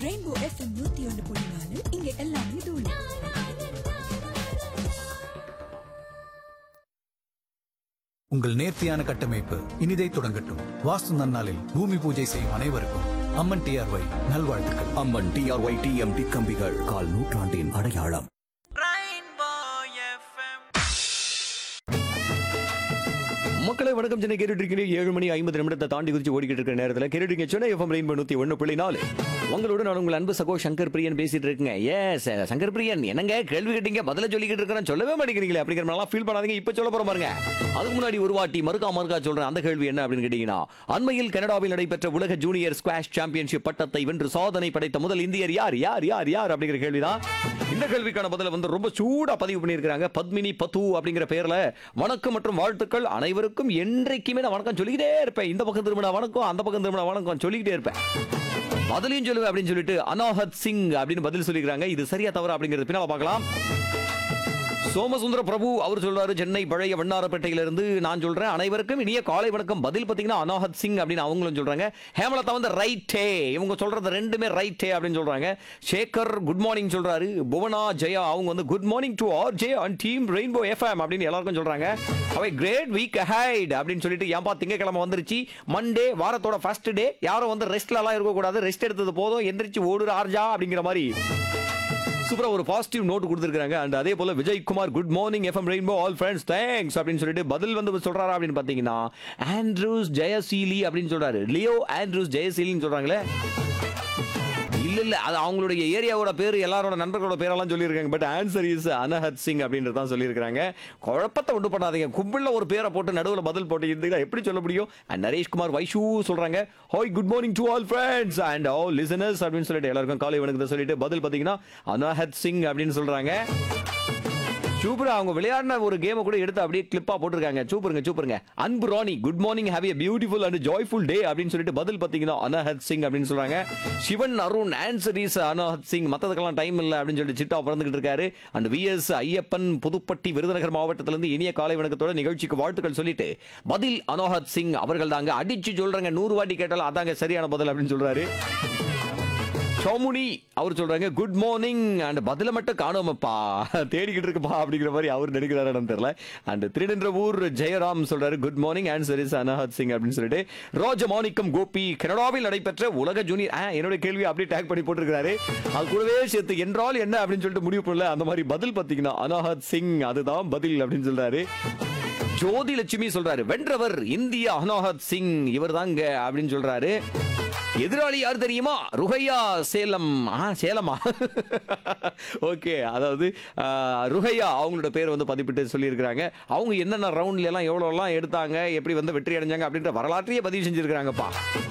rainbow FM நூத்தி ஒன்று புள்ளி நாலு இங்க எல்லாமே தூள் உங்கள் நேர்த்தியான கட்டமைப்பு இனிதை தொடங்கட்டும் வாஸ்து நன்னாளில் பூமி பூஜை செய்யும் அனைவருக்கும் அம்மன் டிஆர்ஒய் நல்வாழ்த்துக்கள் அம்மன் டிஆர்ஒய் டிஎம்டி கம்பிகள் கால் நூற்றாண்டின் அடையாளம் மக்களை வணக்கம் சென்னை கேட்டுட்டு இருக்கீங்க ஏழு மணி ஐம்பது நிமிடத்தை தாண்டி குறிச்சு ஓடிக்கிட்டு இருக்கிற நேரத்தில் கேட்டுட்டீங்க சென்னை எஃப்எம் ரெயின்போ நூத்தி ஒன்று புள்ளி நாலு உங்களோட நான் உங்கள் அன்பு சகோ சங்கர் பிரியன் பேசிட்டு இருக்கேங்க ஏஸ் சங்கர் பிரியன் என்னங்க கேள்வி கேட்டீங்க பதில சொல்லிக்கிட்டு இருக்கிறேன் சொல்லவே மாட்டேங்கிறீங்களே அப்படிங்கிற மாதிரிலாம் ஃபீல் பண்ணாதீங்க இப்போ சொல்ல போற பாருங்க அதுக்கு முன்னாடி ஒரு வாட்டி மறுக்கா மறுக்கா சொல்றேன் அந்த கேள்வி என்ன அப்படின்னு கேட்டீங்கன்னா அண்மையில் கனடாவில் நடைபெற்ற உலக ஜூனியர் ஸ்குவாஷ் சாம்பியன்ஷிப் பட்டத்தை வென்று சாதனை படைத்த முதல் இந்தியர் யார் யார் யார் யார் அப்படிங்கிற கேள்விதான் இந்த கேள்விக்கான பதில வந்து ரொம்ப சூடா பதிவு பண்ணியிருக்காங்க பத்மினி பத்து அப்படிங்கிற பேர்ல வணக்கம் மற்றும் வாழ்த்துக்கள் அனைவருக்கும் என்றைக்குமே நான் வணக்கம் சொல்லிக்கிட்டே இருப்பேன் இந்த பக்கம் திரும்பினா வணக்கம் அந்த பக்கம் திரும்பினா வணக்கம் சொல்லிக்கிட்டே இருப்பேன் பதிலையும் சொல்லுவேன் அப்படின்னு சொல்லிட்டு அனாஹத் சிங் அப்படின்னு பதில் சொல்லிக்கிறாங்க இது சரியா தவறா அப்படிங்கிறது பின்னால பார்க்கலாம் சோமசுந்தர பிரபு அவர் சொல்றாரு சென்னை பழைய வண்ணாரப்பேட்டையிலிருந்து நான் சொல்றேன் அனைவருக்கும் இனிய காலை வணக்கம் பதில் பார்த்தீங்கன்னா அனாஹத் சிங் அப்படின்னு அவங்களும் சொல்றாங்க ஹேமலதா வந்து ரைட்டே இவங்க சொல்றது ரெண்டுமே ரைட்டே அப்படின்னு சொல்றாங்க சேகர் குட் மார்னிங் சொல்றாரு புவனா ஜெயா அவங்க வந்து good morning to R J and team Rainbow FM அப்படின்னு எல்லாருக்கும் சொல்றாங்க அவை கிரேட் வீக் ஹைட் அப்படின்னு சொல்லிட்டு ஏன்பா திங்கக்கிழமை வந்துருச்சு மண்டே வாரத்தோட ஃபர்ஸ்ட் டே யாரும் வந்து ரெஸ்ட்ல எல்லாம் இருக்கக்கூடாது ரெஸ்ட் எடுத்தது போதும் எந்திரிச்சு ஓடுற ஆர்ஜா அப்படிங்கிற மாதிரி சூப்பரா ஒரு பாசிட்டிவ் நோட் கொடுத்துருக்காங்க அண்ட் அதே போல Vijay Kumar good morning FM Rainbow all friends thanks அப்படின்னு சொல்லிட்டு பதில் வந்து சொல்றாரா அப்படின்னு பாத்தீங்கன்னா ஆண்ட்ரூஸ் ஜெயசீலி அப்படின்னு சொல்றாரு லியோ ஆண்ட்ரூஸ் ஜெயசீலின்னு சொல்றாங்களே இல்ல இல்ல அது அவங்களுடைய ஏரியாவோட பேர் எல்லாரோட நண்பர்களோட பேரெல்லாம் சொல்லியிருக்காங்க but answer is Anahat Singh அப்படின்றது தான் சொல்லியிருக்காங்க குழப்பத்தை உண்டு பண்ணாதீங்க கும்பிள்ல ஒரு பேரை போட்டு நடுவில் பதில் போட்டு இருந்தீங்கன்னா எப்படி சொல்ல முடியும் அண்ட் நரேஷ்குமார் வைஷு சொல்றாங்க hi good morning to all friends and all listeners அப்படின்னு சொல்லிட்டு எல்லாருக்கும் காலை வணக்கத்தை சொல்லிட்டு பதில் பார்த்தீங்கன்னா அனஹத் சிங் அப்படின்னு சொல்றாங்க சூப்பரா அவங்க விளையாடின ஒரு கேமை கூட எடுத்து அப்படியே கிளிப்பா போட்டிருக்காங்க சூப்பருங்க சூப்பருங்க Anbu Rani good morning have a beautiful and joyful day அப்படின்னு சொல்லிட்டு பதில் பார்த்தீங்கன்னா அனஹத் சிங் அப்படின்னு சொல்றாங்க சிவன் அருண் ஆன்சர் இஸ் அனஹத் சிங் மற்றதுக்கெல்லாம் டைம் இல்லை அப்படின்னு சொல்லிட்டு சிட்டா பிறந்துகிட்டு இருக்காரு அண்ட் விஎஸ் ஐயப்பன் புதுப்பட்டி விருதுநகர் மாவட்டத்திலிருந்து இனிய காலை வணக்கத்தோட நிகழ்ச்சிக்கு வாழ்த்துக்கள் சொல்லிட்டு பதில் அனோஹத் சிங் அவர்கள் தாங்க அடிச்சு சொல்றாங்க நூறு வாட்டி கேட்டாலும் அதாங்க சரியான பதில் அப்படின்னு சொல்றாரு சோமுனி அவர் சொல்றாங்க குட் மார்னிங் அண்ட் பதில மட்டும் காணோமப்பா தேடிக்கிட்டு இருக்குப்பா அப்படிங்கிற மாதிரி அவர் நடிக்கிறாரு தெரியல அண்ட் திருடென்றவூர் ஜெயராம் சொல்றாரு good morning answer is Anahat Singh அப்படின்னு சொல்லிட்டு ராஜமாணிக்கம் கோபி கனடாவில் நடைபெற்ற உலக ஜூனியர் ஆ, என்னோட கேள்வி அப்படியே டேக் பண்ணி போட்டிருக்காரு அது கூடவே சேர்த்து என்றால் என்ன அப்படின்னு சொல்லிட்டு முடிவு பண்ணல அந்த மாதிரி பதில் பார்த்தீங்கன்னா அனஹத் சிங் அதுதான் பதில் அப்படின்னு சொல்றாரு ஜோதி லட்சுமி சொல்றாரு வென்றவர் இந்திய அனோஹத் சிங் இவர் தாங்க அப்படின்னு சொல்றாரு எதிராளி யார் தெரியுமா ருகையா சேலம் ஆ சேலமா ஓகே அதாவது ஆ, ருகையா அவங்களோட பேர் வந்து பதிப்பிட்டு சொல்லியிருக்கிறாங்க அவங்க என்னென்ன ரவுண்ட்ல எல்லாம் எவ்வளோலாம் எடுத்தாங்க எப்படி வந்து வெற்றி அடைஞ்சாங்க அப்படின்ற வரலாற்றையே பதிவு செஞ்சிருக்கிறாங்கப்பா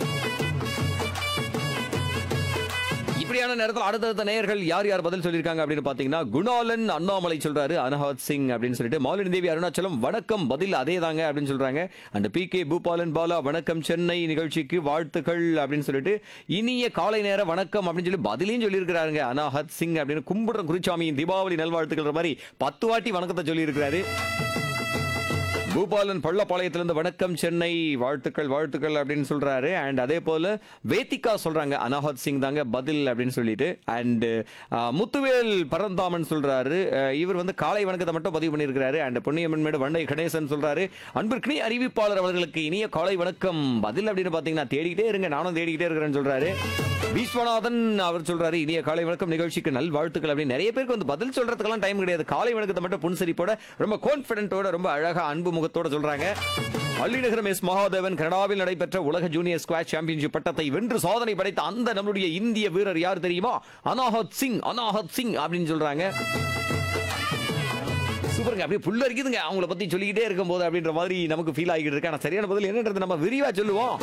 இப்படியான நேரத்தில் அடுத்தடுத்த நேயர்கள் யார் யார் பதில் சொல்லியிருக்காங்க அப்படின்னு பார்த்தீங்கன்னா குணாலன் அண்ணாமலை சொல்றாரு அனஹத் சிங் அப்படின்னு சொல்லிட்டு மாலினி தேவி அருணாச்சலம் வணக்கம் பதில் அதே தாங்க அப்படின்னு சொல்றாங்க and P K Boopalan Bala வணக்கம் சென்னை நிகழ்ச்சிக்கு வாழ்த்துக்கள் அப்படின்னு சொல்லிட்டு இனிய காலை நேர வணக்கம் அப்படின்னு சொல்லி பதிலையும் சொல்லியிருக்கிறாருங்க அனாஹத் சிங் அப்படின்னு கும்பிடுற குருச்சாமியின் தீபாவளி நல்வாழ்த்துக்கள் மாதிரி பத்து வாட்டி வணக்கத்தை சொல்லியிருக்கிறாரு பூபாலன் பள்ளப்பாளையத்திலிருந்து வணக்கம் சென்னை வாழ்த்துக்கள் வாழ்த்துக்கள் அப்படின்னு சொல்றாரு அண்ட் அதே போல வேதிகா சொல்றாங்க அனாஹத் சிங் தாங்க பதில் அப்படின்னு சொல்லிட்டு அண்ட் முத்துவேல் பரந்தாமன் சொல்றாரு அஹ், இவர் வந்து காலை வணக்கத்தை மட்டும் பதிவு பண்ணியிருக்கிறாரு அண்ட் பொன்னியம்மன் மேடு வண்டை கணேசன் சொல்றாரு அன்பிற்கினி அறிவிப்பாளர் அவர்களுக்கு இனிய காலை வணக்கம் பதில் அப்படின்னு பாத்தீங்கன்னா தேடிக்கிட்டே இருங்க நானும் தேடிக்கிட்டே இருக்கிறேன்னு சொல்றாரு விஸ்வநாதன் அவர் சொல்றாரு இனிய காலை வணக்கம் நிகழ்ச்சிக்கு நல் வாழ்த்துக்கள் அப்படின்னு நிறைய பேருக்கு வந்து பதில் சொல்றதுக்கெல்லாம் டைம் கிடையாது காலை வணக்கத்தை மட்டும் புன்சரிப்போட ரொம்ப கான்பிடென்ட்டோட ரொம்ப அழகா அன்பு முகத்தோட சொல்றாங்க அள்ளிநகரம் எஸ் மகாதேவன் கனடாவில் நடைபெற்ற உலக ஜூனியர் ஸ்குவாஷ் சாம்பியன்ஷிப் பட்டத்தை வென்று சாதனை படைத்த அந்த நம்மளுடைய இந்திய வீரர் யார் தெரியுமா அனாஹத் சிங் அனாஹத் சிங் அப்படின்னு சொல்றாங்க சூப்பருங்க அப்படியே புல்லரிக்குதுங்க அவங்கள பத்தி சொல்லிக்கிட்டே இருக்கும்போது அப்படின்ற மாதிரி நமக்கு ஃபீல் ஆகிட்டு இருக்கு ஆனா சரியான பதில் என்னன்றது நம்ம விரிவா சொல்லுவோம்